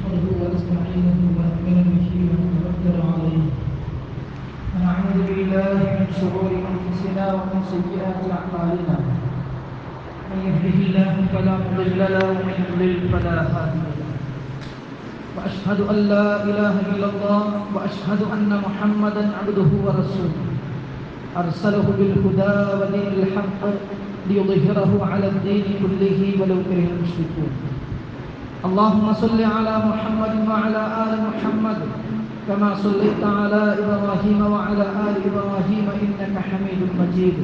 نحمده ونستعينه ونؤمن به ونتوكل عليه ونعوذ بالله من شرور انفسنا ومن سيئات اعمالنا من يهده الله فلا مضل له ومن يضلل فلا هادي له واشهد ان لا اله الا الله واشهد ان محمدا عبده ورسوله ارسله بالهدى ودين الحق ليظهره على الدين كله ولو كره المشركون اللهم صل على محمد وعلى ال محمد كما صليت على ابراهيم وعلى ال ابراهيم انك حميد مجيد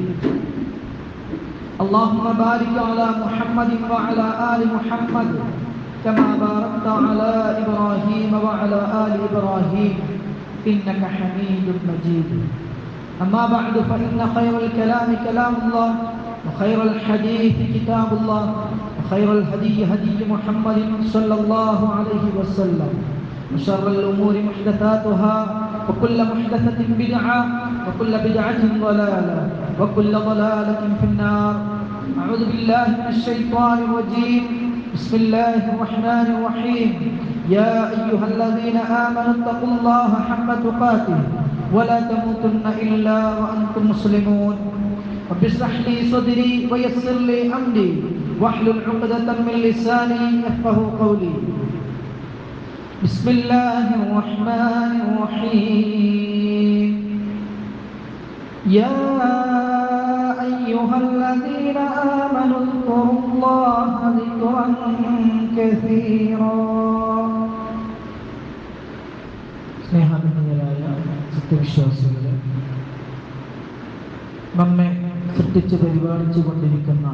اللهم بارك على محمد وعلى ال محمد كما باركت على ابراهيم وعلى ال ابراهيم انك حميد مجيد اما بعد فان خير الكلام كلام الله وخير الحديث كتاب الله وخير الهدي هدي محمد صلى الله عليه وسلم وشر الأمور محدثاتها وكل محدثة بدعة وكل بدعة ضلالة وكل ضلالة في النار أعوذ بالله من الشيطان الرجيم بسم الله الرحمن الرحيم يا أيها الذين آمنوا اتقوا الله حق تقاته ولا تموتن إلا وأنتم مسلمون رب اشرح لي صدري ويسر لي امري واحلل عقدة من لساني يفقه قولي بسم الله الرحمن الرحيم يا أيها الذين آمنوا اذكروا الله ذكرا كثيرا സ്നേഹാനന്ദരായ സത്യവിശ്വാസികളെ നമ്മെ സൃഷ്ടിച്ച് പരിപാലിച്ചു കൊണ്ടിരിക്കുന്ന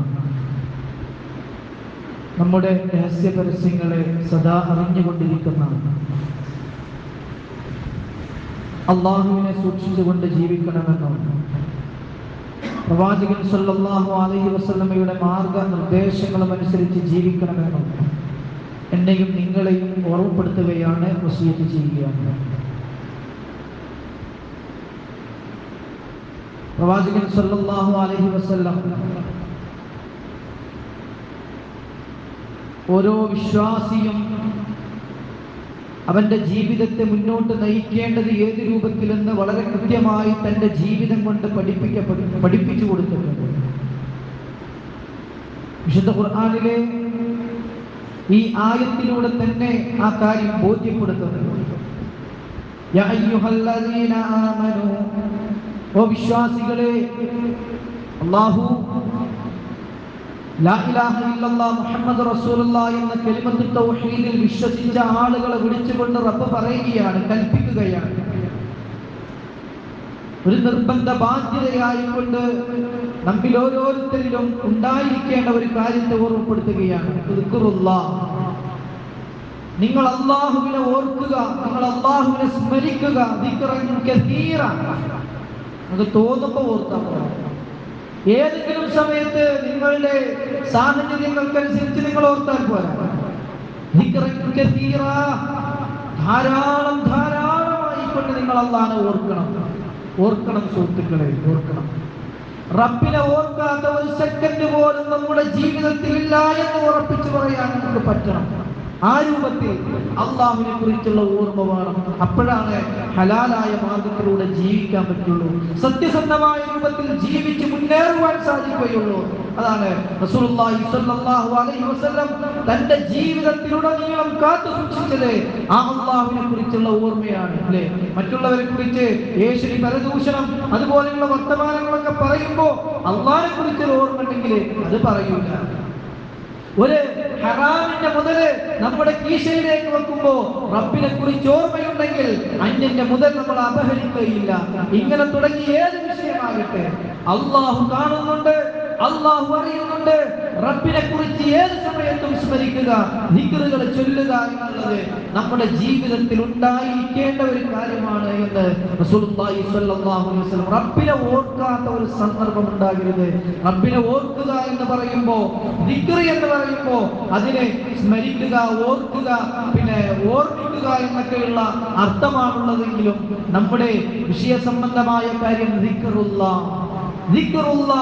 നമ്മുടെ രഹസ്യ പരസ്യങ്ങളെ സദാ അറിഞ്ഞുകൊണ്ടിരിക്കുന്ന അള്ളാഹുവിനെ സൂക്ഷിച്ചുകൊണ്ട് ജീവിക്കണമെന്നും പ്രവാചകൻ സല്ലല്ലാഹു അലൈഹി വസല്ലമയുടെ മാർഗനിർദ്ദേശങ്ങളും അനുസരിച്ച് ജീവിക്കണമെന്നും എന്നെയും നിങ്ങളെയും ഓർമ്മപ്പെടുത്തുകയാണ് വസീയത്ത് ചെയ്യുകയാണ് പ്രവാചകൻ സല്ലല്ലാഹു അലൈഹി വസല്ലം ഓരോ വിശ്വാസിയും അവന്റെ ജീവിതത്തെ മുന്നോട്ട് നയിക്കേണ്ടത് ഏത് രൂപത്തിലെന്ന് വളരെ കൃത്യമായി തന്റെ ജീവിതം കൊണ്ട് പഠിപ്പിക്കപ്പെടും പഠിപ്പിച്ചു കൊടുത്തിട്ടുണ്ട് വിശുദ്ധ ഖുർആാനിലെ ഈ ആയത്തിലൂടെ തന്നെ ആ കാര്യം ബോധ്യപ്പെടുത്തുന്നുണ്ട് യാ അയ്യുഹല്ലദീന ആമനൂ ഓ വിശ്വാസികളെ അള്ളാഹു ലാ ഇലാഹ ഇല്ലല്ലാഹ് മുഹമ്മദ് റസൂലുള്ളാഹ് എന്ന കലിമത്ത് തൗഹീദിൽ വിശ്വസിച്ച ആളുകളെ വിളിച്ചുകൊണ്ട് റബ്ബ് പറയുകയാണ് കൽപ്പിക്കുകയാണ് ഒരു നിർബന്ധ ബാധ്യതയായിക്കൊണ്ട് നമ്മിൽ ഓരോരുത്തരിലും ഉണ്ടായിരിക്കേണ്ട ഒരു കാര്യത്തെ ഓർമ്മപ്പെടുത്തുകയാണ് നിങ്ങൾ അള്ളാഹുവിനെ ഓർക്കുക നിങ്ങൾ അള്ളാഹുവിനെ സ്മരിക്കുക അത് തോന്നുമ്പോൾ ഓർത്താൽ ഏതെങ്കിലും സമയത്ത് നിങ്ങളുടെ സാഹചര്യങ്ങൾക്കനുസരിച്ച് നിങ്ങൾ ഓർത്താൽ പോരാ ധാരാളം ധാരാളമായി കൊണ്ട് നിങ്ങൾ അള്ളാഹനെ ഓർക്കണം ഓർക്കണം സുഹൃത്തുക്കളെ ഓർക്കണം റബ്ബിനെ ഓർക്കാത്ത ഒരു സെക്കൻഡ് പോലും നമ്മുടെ ജീവിതത്തിൽ ഇല്ല എന്ന് ഉറപ്പിച്ചു പറയാൻ നമുക്ക് പറ്റണം ആ രൂപത്തിൽ അള്ളാഹുവിനെ കുറിച്ചുള്ള ഓർമ്മ വേണം അപ്പോഴാണ് ഹലാലായ മാർഗത്തിലൂടെ ജീവിക്കാൻ പറ്റുള്ളൂ സത്യസന്ധമായ രൂപത്തിൽ ജീവിച്ച് മുന്നേറുവാൻ സാധിക്കുകയുള്ളൂ അതാണ് റസൂലുള്ളാഹി സ്വല്ലല്ലാഹു അലൈഹി വസല്ലം തന്റെ ജീവിതത്തിലുടനീളം കാത്തു സൂക്ഷിച്ചത് ആ അള്ളാഹുവിനെ കുറിച്ചുള്ള ഓർമ്മയാണ് അല്ലേ മറ്റുള്ളവരെ കുറിച്ച് യേശുനി പരദൂഷണം അതുപോലെയുള്ള വർത്തമാനങ്ങളൊക്കെ പറയുമ്പോൾ അള്ളാഹിനെ കുറിച്ചൊരു ഓർമ്മ ഉണ്ടെങ്കിൽ അത് പറയൂല ഒരു ഹറാമിന്റെ മുതല് നമ്മുടെ കീശയിലേക്ക് വെക്കുമ്പോ റബ്ബിനെ കുറിച്ച് ഓർമ്മയുണ്ടെങ്കിൽ അന്യന്റെ മുതൽ നമ്മൾ അപഹരിക്കുകയില്ല ഇങ്ങനെ തുടങ്ങി ഏത് വിഷയമാകട്ടെ അള്ളാഹു കാണുന്നുണ്ട് അള്ളാഹു അറിയുന്നുണ്ട് റബ്ബിനെ കുറിച്ച് ഏത് സമയത്തും സ്മരിക്കുക ധിക്കറുകൾ ചൊല്ലുക എന്നുള്ളത് നമ്മുടെ ജീവിതത്തിൽ ഉണ്ടായിരിക്കേണ്ട ഒരു കാര്യമാണ് എന്ന് റസൂലുള്ളാഹി സ്വല്ലല്ലാഹു അലൈഹി വസല്ലം റബ്ബിനെ ഓർക്കാത്ത ഒരു സന്ദർഭം ഉണ്ടാകരുത് റബ്ബിനെ ഓർക്കുക എന്ന് പറയുമ്പോ ധിക്കറ് എന്ന് പറയുമ്പോ അതിനെ സ്മരിക്കുക ഓർക്കുക പിന്നെ ഓർമ്മിക്കുക എന്നൊക്കെയുള്ള അർത്ഥമാണുള്ളതെങ്കിലും നമ്മുടെ വിഷയ സംബന്ധമായ കാര്യം ധിക്കറുള്ള ധിക്കറുള്ള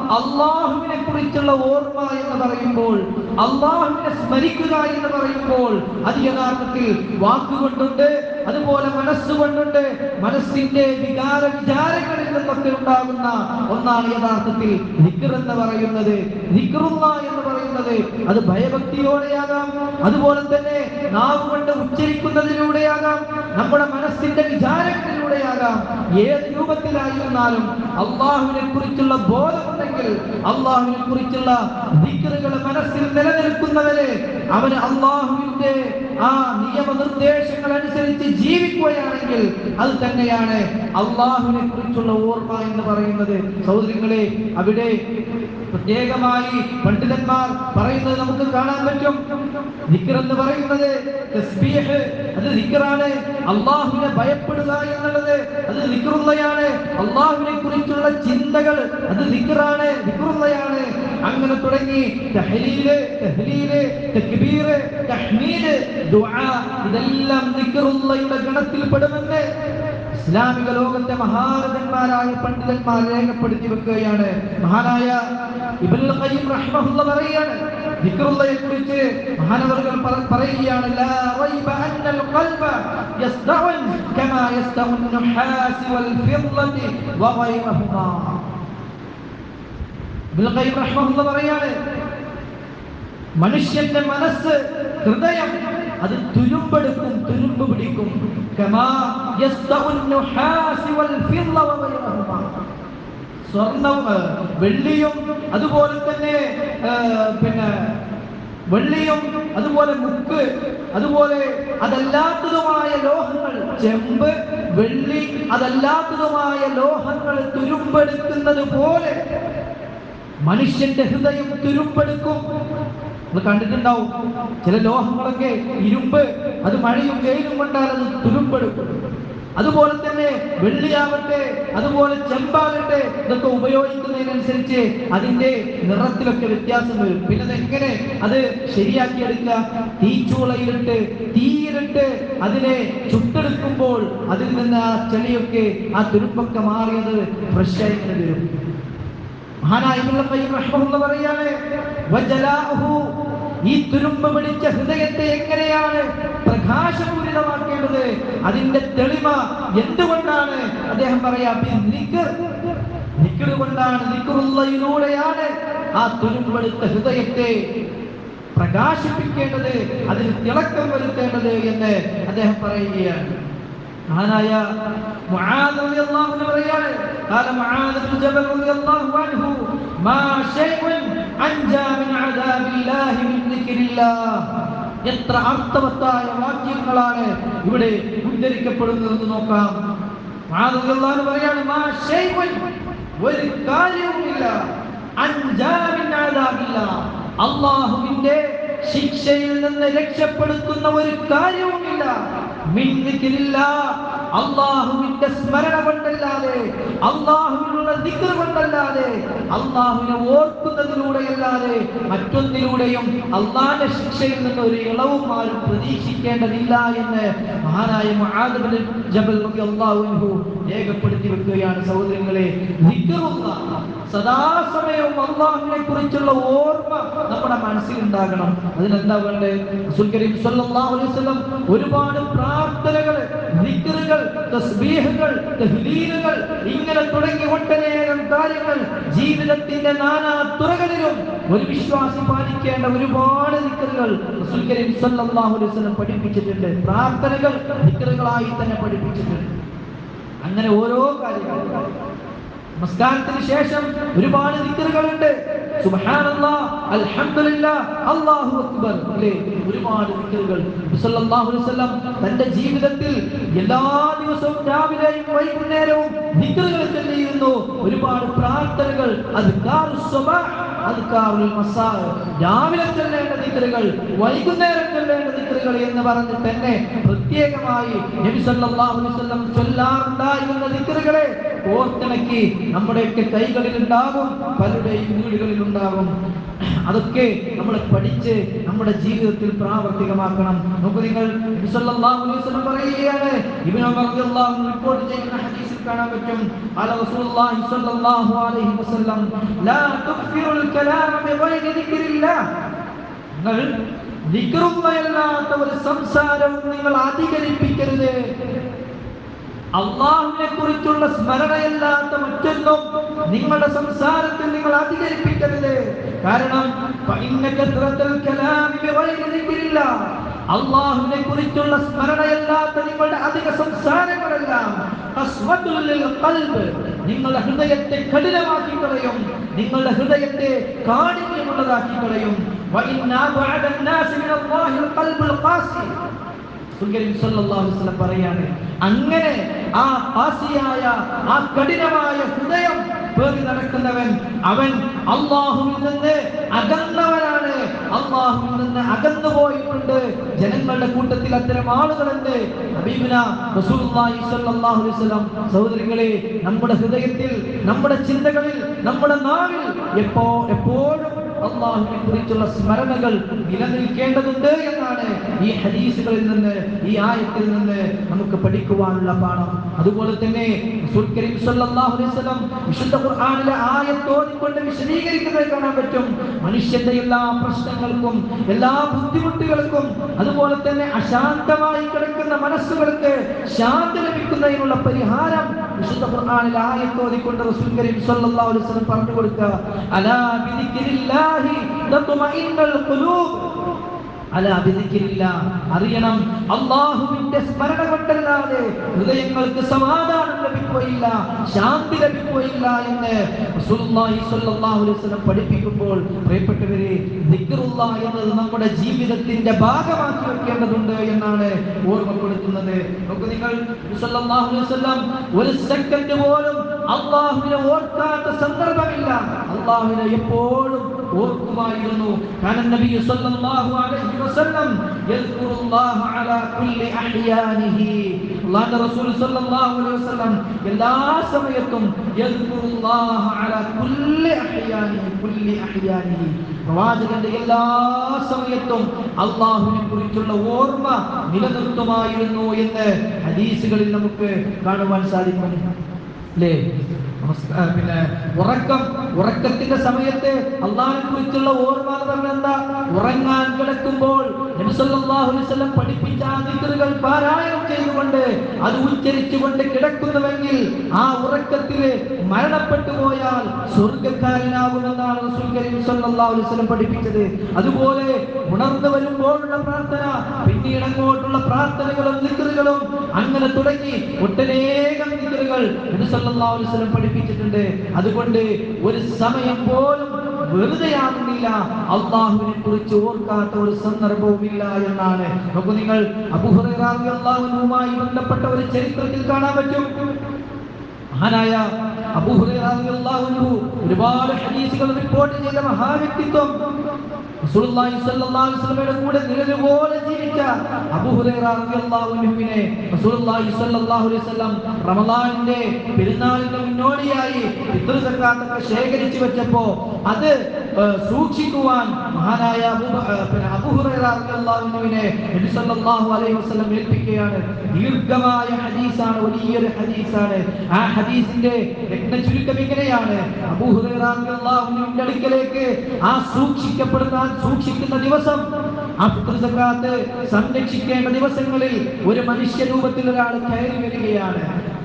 അള്ളാഹുവിനെ കുറിച്ചുള്ള ഓർമ്മ എന്ന് പറയുമ്പോൾ അള്ളാഹുവിനെ സ്മരിക്കുക എന്ന് പറയുമ്പോൾ അത് യഥാർത്ഥത്തിൽ വാക്കുകൊണ്ടുണ്ട് അതുപോലെ മനസ്സുകൊണ്ടുണ്ട് മനസ്സിന്റെ വികാര വിചാരങ്ങളിൽ നിന്നൊക്കെ ഉണ്ടാകുന്ന ഒന്നാണ് യഥാർത്ഥത്തിൽ ദിക്ർ എന്ന് പറയുന്നത് ദിക്റുള്ള എന്ന് പറയുന്നത് അത് ഭയഭക്തിയോടെയാകാം അതുപോലെ തന്നെ നാവ് കൊണ്ട് ഉച്ചരിക്കുന്നതിലൂടെയാകാം നമ്മുടെ മനസ്സിന്റെ വിചാരങ്ങളിലൂടെയാകാം ഏത് രൂപത്തിലായിരുന്നാലും അള്ളാഹുവിനെ കുറിച്ചുള്ള ബോധമുണ്ടെങ്കിൽ അള്ളാഹുവിനെ കുറിച്ചുള്ള ദിക്റുകൾ മനസ്സിൽ നിലനിൽക്കുന്നവരെ അവന് അള്ളാഹുവിന്റെ ആ നിയമനിർദ്ദേശങ്ങൾ അനുസരിച്ച് ജീവിക്കുകയാണെങ്കിൽ അത് തന്നെയാണ് അള്ളാഹുവിനെ കുറിച്ചുള്ള ഓർമ്മ എന്ന് പറയുന്നത് സഹോദരങ്ങളെ അവിടെ പ്രത്യേകമായി പണ്ഡിതന്മാർ പറയുന്നത് നമുക്ക് കാണാൻ പറ്റും ദിക്ർ എന്ന് പറയുന്നത് തസ്ബീഹ് അത് ദിക്റാണ് അള്ളാഹുവിനെ ഭയപ്പെടുക എന്നുള്ളത് അത് ദിക്റുള്ളയാണ് അള്ളാഹുവിനെ കുറിച്ചുള്ള ചിന്തകൾ അത് ദിക്റാണ് ദിക്റുള്ളയാണ് അങ്ങനെ തുടങ്ങി തഹ്ലീല് തഹ്ലീല് തക്ബീർ തഹ്മീദ് ദുആ ഇതെല്ലാം ദിക്റുള്ളയുടെ ഗണത്തിൽ പെടുമെന്ന് ഇസ്ലാമിക ലോകത്തെ മഹാരഥന്മാരായ പണ്ഡിതന്മാർ രേഖപ്പെടുത്തി വെക്കുകയാണ് മഹാനായ ഇബ്നുൽ ഖയ്യിം റഹ്മഹുള്ള പറയുകയാണ് ദിക്റുള്ളയെ കുറിച്ച് മഹാനവർകൾ പറ- പറയുകയാണ് ലാ റൈബ അന്നൽ ഖൽബ യസ്തഉൻ കമാ യസ്തഉ النحاس والفضة وغيرهما ഇബ്നുൽ ഖയ്യിം റഹ്മഹുള്ള പറയാണ് മനുഷ്യന്റെ മനസ്സ് ഹൃദയം അത് തുരുമ്പെടുക്കും തുരുമ്പ് പിടിക്കും കമാ യസ്തഉ النحاس والفضة وغيرهما സ്വർണവും ഏ, വെള്ളിയും അതുപോലെ തന്നെ ഏ, പിന്നെ വെള്ളിയും അതുപോലെ മുക്ക് അതുപോലെ അതല്ലാത്തതുമായ ലോഹങ്ങൾ ചെമ്പ് വെള്ളി അതല്ലാത്തതുമായ ലോഹങ്ങൾ തുരുമ്പെടുക്കുന്നത് പോലെ മനുഷ്യന്റെ ഹൃദയം തുരുമ്പെടുക്കും നിങ്ങൾ കണ്ടിട്ടുണ്ടാവും ചില ലോഹങ്ങളൊക്കെ ഇരുമ്പ് അത് മഴയും വെയിലും കൊണ്ടാൽ അത് തുരുമ്പെടുക്കും അതുപോലെ തന്നെ വെള്ളിയാവട്ടെ അതുപോലെ ചെമ്പാകട്ടെ ഇതൊക്കെ ഉപയോഗിക്കുന്നതിനനുസരിച്ച് അതിന്റെ നിറത്തിലൊക്കെ വ്യത്യാസം വരും പിന്നെ അത് എങ്ങനെ അത് ശരിയാക്കിയെടുക്കുക തീച്ചൂളയിലിട്ട് തീയിലിട്ട് അതിനെ ചുട്ടെടുക്കുമ്പോൾ അതിൽ നിന്ന് ആ ചെളിയൊക്കെ ആ തുരുമ്പൊക്കെ മാറിയത് ഫ്രഷ് ആയി ഇങ്ങനെ വരും മഹാനായ ഇബ്നുൽ ഖയ്യിം റഹ്മഹുള്ള പറയാണ് വജലാഹു ഈ തുരുമ്പ് പിടിച്ച ഹൃദയത്തെ എങ്ങനെയാണ് പ്രകാശപൂരിതമാക്കേണ്ടത് അതിന്റെ തെളിമ എന്തുകൊണ്ടാണ് അദ്ദേഹം പറയാ നിക്കർ നിക്കർ കൊണ്ടാണ് നിക്കറുള്ളയിലൂടെയാണ് ആ തുരുമ്പെടുത്ത ഹൃദയത്തെ പ്രകാശിപ്പിക്കേണ്ടത് അതിന് തിളക്കം വരുത്തേണ്ടത് എന്ന് അദ്ദേഹം പറയുകയാണ് മഹാനായ മുആദ് റളിയല്ലാഹു അൻഹു പറയാണ് قال معاذ بن جبل رضي الله عنه ما شيء أنجى من عذاب الله من ذكر الله എത്ര അർത്ഥവത്തായ വാക്യങ്ങളാണ് ഇവിടെ ഉദ്ധരിക്കപ്പെടുന്നതെന്ന് നോക്കാം മുആദ് റളിയല്ലാഹു അൻഹു പറയാണ് മാ ഷൈഉൻ ഒരു കാര്യവുമില്ല അൻജാ മിൻ അദാബില്ല അല്ലാഹുവിന്റെ ശിക്ഷയിൽ നിന്ന് രക്ഷപ്പെടുത്തുന്ന ഒരു കാര്യവുമില്ല മിൻ ദിക്രില്ലാ അള്ളാഹുവിന്റെ സ്മരണ കൊണ്ടല്ലാതെ അള്ളാഹുവിനുള്ള ദിക്ർ കൊണ്ടല്ലാതെ അള്ളാഹുവിനെ ഓർക്കുന്നതിലൂടെയല്ലാതെ മറ്റൊന്നിലൂടെയും അള്ളാഹിന്റെ ശിക്ഷയിൽ നിന്ന് ഒരു ഇളവും ആരും പ്രതീക്ഷിക്കേണ്ടതില്ല എന്ന് മഹാനായ മുആദ് ബിൻ ജബൽ റളിയല്ലാഹു അൻഹു രേഖപ്പെടുത്തി വെക്കുകയാണ് സഹോദരങ്ങളെ ദിക്റുള്ള സദാസമയവും അള്ളാഹുവിനെ കുറിച്ചുള്ള ഓർമ്മ നമ്മുടെ മനസ്സിൽ ഉണ്ടാകണം അതിനെന്താ വേണ്ടത് റസൂൽ കരീം സല്ലല്ലാഹു അലൈഹി വസല്ലം ഒരുപാട് പ്രാർത്ഥനകൾ ദിക്റുകൾ തസ്ബീഹുകൾ തഹ്ലീലുകൾ ഇങ്ങനെ തുടങ്ങി ഒട്ടനേകം കാര്യങ്ങൾ ജീവിതത്തിന്റെ നാനാ തുറകളിലും ഒരു വിശ്വാസി പാലിക്കേണ്ട ഒരുപാട് ദിക്റുകൾ റസൂൽ കരീം സല്ലല്ലാഹു അലൈഹി വസല്ലം പഠിപ്പിച്ചിട്ടുണ്ട് പ്രാർത്ഥനകൾ ദിക്റുകളായി തന്നെ പഠിപ്പിച്ചിട്ടുണ്ട് അങ്ങനെ ഓരോ കാര്യങ്ങൾ നമസ്കാരത്തിന് ശേഷം ഒരുപാട് ദിക്റുകളുണ്ട് സുബ്ഹാനല്ലാഹ് അൽഹംദുലില്ലാഹ് അല്ലാഹു അക്ബർ അല്ലേ ഒരുപാട് ദിക്റുകൾ നബി സല്ലല്ലാഹു അലൈഹി വസല്ലം തന്റെ ജീവിതത്തിൽ എല്ലാ ദിവസവും രാവിലെയും വൈകുന്നേരവും ദിക്റുകൾ ചൊല്ലിയിരുന്നു ഒരുപാട് പ്രാർത്ഥനകൾ അദ്കാറുസ് സ്വബാഹ് അദ്കാറുൽ മസാ രാവിലെ ചൊല്ലേണ്ട ദിക്റുകൾ വൈകുന്നേരം ചൊല്ലേണ്ട ദിക്റുകൾ എന്ന് പറഞ്ഞ് തന്നെ പ്രത്യേകമായി നബി സല്ലല്ലാഹു അലൈഹി വസല്ലം ചൊല്ലാറുണ്ടായിരുന്ന ദിക്റുകളെ ഓർത്തിണക്കി നമ്മുടെയൊക്കെ കൈകളിൽ ഉണ്ടാകും പലരുടെയും വീടുകളിൽ ഉണ്ടാകും അതൊക്കെ നമ്മൾ പഠിച്ച് നമ്മുടെ ജീവിതത്തിൽ പ്രാവർത്തികമാക്കണം നോക്കൂ നിങ്ങൾ നബി സല്ലല്ലാഹു അലൈഹി വസല്ലം പറയുകയാണ് ഇബ്നു ഉമർ റളിയല്ലാഹു അൻഹു റിപ്പോർട്ട് ചെയ്യുന്ന ഹദീസിൽ കാണാൻ പറ്റും ഖാല റസൂലുള്ളാഹി സ്വല്ലല്ലാഹു അലൈഹി വസല്ലം ലാ തുക്ഫിറുൽ കലാമ ബിഗൈരി ദിക്രില്ലാഹ് നിങ്ങൾ ദിക്റുള്ളയല്ലാത്ത ഒരു സംസാരവും നിങ്ങൾ അധികരിപ്പിക്കരുത് അള്ളാഹുവിനെ കുറിച്ചുള്ള സ്മരണയല്ലാത്ത മറ്റൊന്നും നിങ്ങളുടെ സംസാരത്തിൽ നിങ്ങൾ അധികരിപ്പിക്കരുത് കാരണം അള്ളാഹുവിനെ കുറിച്ചുള്ള സ്മരണയല്ലാത്ത നിങ്ങളുടെ അധിക സംസാരങ്ങളെല്ലാം നിങ്ങളുടെ ഹൃദയത്തെ കഠിനമാക്കി കളയും നിങ്ങളുടെ ഹൃദയത്തെ കാഠിന്യമുള്ളതാക്കി കളയും പറയാണ് അങ്ങനെ ആ ആസിയായ ആ കഠിനമായ ഹൃദയം പേറി നടക്കുന്നവൻ അവൻ അള്ളാഹുവിൽ നിന്ന് അകന്നവനാണ് അള്ളാഹുവിൽ നിന്ന് അകന്നു പോയിട്ടുണ്ട് ജനങ്ങളുടെ കൂട്ടത്തിൽ അത്തരം ആളുകളുണ്ട് ഹബീബിന റസൂലുള്ളാഹി സ്വല്ലല്ലാഹു അലൈഹി വസല്ലം സഹോദരങ്ങളെ നമ്മുടെ ഹൃദയത്തിൽ നമ്മുടെ ചിന്തകളിൽ നമ്മുടെ നാവിൽ എപ്പോ എപ്പോഴും അള്ളാഹുവിനെ കുറിച്ചുള്ള സ്മരണകൾ നിലനിൽക്കേണ്ടതുണ്ട് എന്നാണ് ഈ ഹദീസുകളിൽ നിന്ന് ഈ ആയത്തിൽ നിന്ന് നമുക്ക് പഠിക്കുവാനുള്ള പാഠം അതുപോലെ തന്നെ റസൂൽ കരീം സല്ലല്ലാഹു അലൈഹി വസല്ലം വിശുദ്ധ ഖുർആനിലെ ആയത്ത് ഓതിക്കൊണ്ട് വിശദീകരിക്കുന്നത് കാണാൻ പറ്റും മനുഷ്യന്റെ എല്ലാ പ്രശ്നങ്ങൾക്കും എല്ലാ ബുദ്ധിമുട്ടുകൾക്കും അതുപോലെ തന്നെ അശാന്തമായി കിടക്കുന്ന മനസ്സുകൾക്ക് ശാന്തി ലഭിക്കുന്നതിനുള്ള പരിഹാരം വിശുദ്ധ ഖുർആനിലെ ആയത്ത് ഓതിക്കൊണ്ട് റസൂൽ കരീം സല്ലല്ലാഹു അലൈഹി വസല്ലം പറഞ്ഞു കൊടുക്കുക അലാ ബിദിക്രില്ലാഹി തത്മഇന്നുൽ ഖുലൂബ് അല ബിദിക്രില്ല അറിയണം അള്ളാഹുവിന്റെ സ്മരണ കൊണ്ടല്ലാതെ ഹൃദയങ്ങൾക്ക് സമാധാനം ലഭിക്കുകയില്ല ശാന്തി ലഭിക്കുകയില്ല എന്ന് റസൂലുള്ളാഹി സ്വല്ലല്ലാഹു അലൈഹി വസല്ലം പഠിപ്പിക്കുമ്പോൾ പ്രിയപ്പെട്ടവരെ ദിക്റുള്ള എന്നത് നമ്മുടെ ജീവിതത്തിന്റെ ഭാഗമാക്കി വെക്കേണ്ടതുണ്ട് എന്നാണ് ഓർമ്മപ്പെടുത്തുന്നത് നോക്കൂ നിങ്ങൾ നബി സല്ലല്ലാഹു അലൈഹി വസല്ലം ഒരു സെക്കൻഡ് പോലും അള്ളാഹുവിനെ ഓർക്കാത്ത സന്ദർഭമില്ല അള്ളാഹുവിനെ എപ്പോഴും ഓർക്കുമായിരുന്നു കാരണം നബി സല്ലല്ലാഹു അലൈഹി വസല്ലം യദ്കുറുല്ലാഹ അലാ കുല്ലി അഹ്യാനിഹി അല്ലാഹുവിന്റെ റസൂൽ സല്ലല്ലാഹു അലൈഹി വസല്ലം എല്ലാ സമയത്തും യദ്കുറുല്ലാഹ അലാ കുല്ലി അഹ്യാനിഹി കുല്ലി അഹ്യാനിഹി പ്രവാചകന്റെ എല്ലാ സമയത്തും അള്ളാഹുവിനെ കുറിച്ചുള്ള ഓർമ്മ നിലനിർത്തുമായിരുന്നു എന്ന് ഹദീസുകളിൽ നമുക്ക് കാണുവാൻ സാധിക്കും അല്ലേ നമസ്കാ പിന്നെ ഉറക്കം ഉറക്കത്തിന്റെ സമയത്ത് അള്ളാഹിനെ കുറിച്ചുള്ള ഓർമ്മ എന്ന് പറഞ്ഞാൽ എന്താ ഉറങ്ങാൻ കിടക്കുമ്പോൾ നബി സല്ലല്ലാഹു അലൈഹി വസല്ലം പഠിപ്പിച്ച ആ ദിക്റുകൾ പാരായണം ചെയ്തുകൊണ്ട് അത് ഉച്ചരിച്ചുകൊണ്ട് കിടക്കുന്നുവെങ്കിൽ ആ ഉറക്കത്തിൽ മരണപ്പെട്ടു പോയാൽ സ്വർഗ്ഗക്കാരനാകുമെന്നാണ് റസൂൽ കരീം സല്ലല്ലാഹു അലൈഹി വസല്ലം പഠിപ്പിച്ചത് അതുപോലെ ഉണർന്നു വരുമ്പോഴുള്ള പ്രാർത്ഥന പിന്നീട് അങ്ങോട്ടുള്ള പ്രാർത്ഥനകളും ദിക്റുകളും അങ്ങനെ തുടങ്ങി ഒട്ടനേകം ദിക്റുകൾ നബി സല്ലല്ലാഹു അലൈഹി വസല്ലം പഠിപ്പിച്ചിട്ടുണ്ട് അതുകൊണ്ട് ഒരു സമയം പോലും വെറുതെയാകുന്നില്ല അള്ളാഹുവിനെ കുറിച്ച് ഓർക്കാത്ത ഒരു സന്ദർഭവും ഇല്ല എന്നാണ് നോക്കൂ നിങ്ങൾ അബുഹുറയുമായി ബന്ധപ്പെട്ട ഒരു ചരിത്രത്തിൽ കാണാൻ പറ്റും മഹാനായ അബൂ ഹുറൈറ റളിയല്ലാഹു അൻഹു ഒരുപാട് ഹദീസുകൾ റിപ്പോർട്ട് ചെയ്ത മഹാവ്യക്തിത്വം റസൂലുള്ളാഹി സ്വല്ലല്ലാഹു അലൈഹി വസല്ലമയുടെ കൂടെ നിഴലുപോലെ ജീവിച്ച അബൂ ഹുറൈറ റളിയല്ലാഹു അൻഹുവിനെ റസൂലുള്ളാഹി സ്വല്ലല്ലാഹു അലൈഹി വസല്ലം റമളാനിന്റെ പെരുന്നാളിന്റെ മുന്നോടിയായി ഫിത്ർ സക്കാത്തൊക്കെ ശേഖരിച്ചു വെച്ചപ്പോ അത് ഏഹ്, സൂക്ഷിക്കുവാൻ മഹാനായ അബൂ ഏഹ്, പിന്നെ അബൂ ഹുറൈറ റളിയല്ലാഹു അൻഹുവിനെ നബി സല്ലല്ലാഹു അലൈഹി വസല്ലം ഏൽപ്പിക്കുകയാണ് ദീർഘമായ ഹദീസാണ് വലിയൊരു ഹദീസാണ് ആ ഹദീസിന്റെ രത്ന ചുരുക്കം ഇങ്ങനെയാണ് അബൂ ഹുറൈറ റളിയല്ലാഹു അൻഹുവിന്റെ അടുക്കലേക്ക് ആ സൂക്ഷിക്കപ്പെടുന്ന സൂക്ഷിക്കുന്ന ദിവസം ആ ഫിത്ർ സക്കാത്ത് സംരക്ഷിക്കേണ്ട ദിവസങ്ങളിൽ ഒരു മനുഷ്യ രൂപത്തിൽ ഒരാൾ കയറി വരികയാണ്